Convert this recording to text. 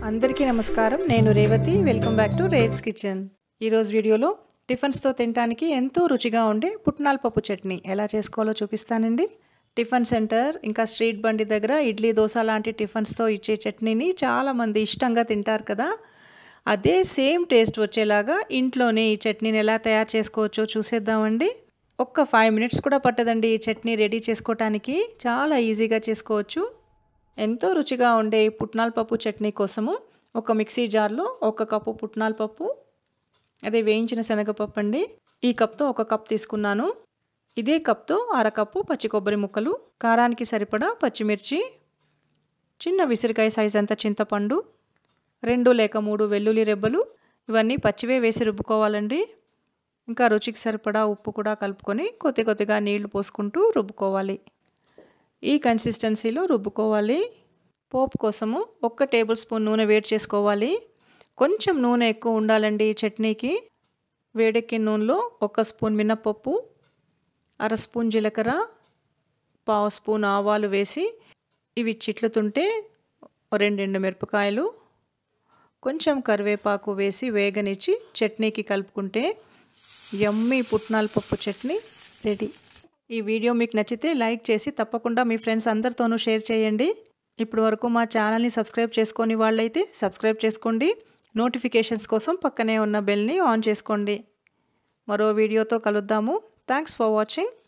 అందరికీ నమస్కారం నేను Revathi welcome back to rates kitchen ఈరోజు వీడియోలో టిఫిన్స్తో తినడానికి ఎంతో రుచిగా ఉండే పుట్నాల పప్పు చట్నీ ఎలా చేసుకోవాలో చూపిస్తానండి టిఫిన్ సెంటర్ ఇంకా స్ట్రీట్ బండి దగ్గర ఇడ్లీ దోశ లాంటి టిఫిన్స్తో ఇచ్చే చట్నీని చాలామంది ఇష్టంగా తింటారు కదా అదే సేమ్ టేస్ట్ వచ్చేలాగా ఇంట్లోనే ఈ చట్నీని ఎలా తయారు చేసుకోవచ్చో చూసేద్దామండి ఒక్క ఫైవ్ మినిట్స్ కూడా పట్టదండి ఈ చట్నీ రెడీ చేసుకోవటానికి చాలా ఈజీగా చేసుకోవచ్చు ఎంతో రుచిగా ఉండే ఈ పుట్నాల పప్పు చట్నీ కోసము ఒక మిక్సీ జార్లో ఒక కప్పు పుట్నాల పప్పు అదే వేయించిన శనగపప్పు అండి ఈ కప్తో ఒక కప్ తీసుకున్నాను ఇదే కప్తో అరకప్పు పచ్చి కొబ్బరి ముక్కలు కారానికి సరిపడా పచ్చిమిర్చి చిన్న విసిరికాయ సైజ్ అంత చింతపండు రెండు లేక మూడు వెల్లుల్లి రెబ్బలు ఇవన్నీ పచ్చివే వేసి రుబ్బుకోవాలండి ఇంకా రుచికి సరిపడా ఉప్పు కూడా కలుపుకొని కొద్ది కొద్దిగా నీళ్లు పోసుకుంటూ రుబ్బుకోవాలి ఈ కన్సిస్టెన్సీలో రుబ్బుకోవాలి పోపు కోసము ఒక్క టేబుల్ స్పూన్ నూనె వేడి చేసుకోవాలి కొంచెం నూనె ఎక్కువ ఉండాలండి ఈ చట్నీకి వేడెక్కిన నూనెలో ఒక స్పూన్ మినప్పప్పు అర స్పూన్ జీలకర్ర పావు స్పూన్ ఆవాలు వేసి ఇవి చిట్లుతుంటే రెండెండు మిరపకాయలు కొంచెం కరివేపాకు వేసి వేగనిచ్చి చట్నీకి కలుపుకుంటే యమ్మీ పుట్నాల పప్పు చట్నీ రెడీ ఈ వీడియో మీకు నచ్చితే లైక్ చేసి తప్పకుండా మీ ఫ్రెండ్స్ అందరితోనూ షేర్ చేయండి ఇప్పుడు వరకు మా ఛానల్ని సబ్స్క్రైబ్ చేసుకొని వాళ్ళైతే సబ్స్క్రైబ్ చేసుకోండి నోటిఫికేషన్స్ కోసం పక్కనే ఉన్న బెల్ని ఆన్ చేసుకోండి మరో వీడియోతో కలుద్దాము థ్యాంక్స్ ఫర్ వాచింగ్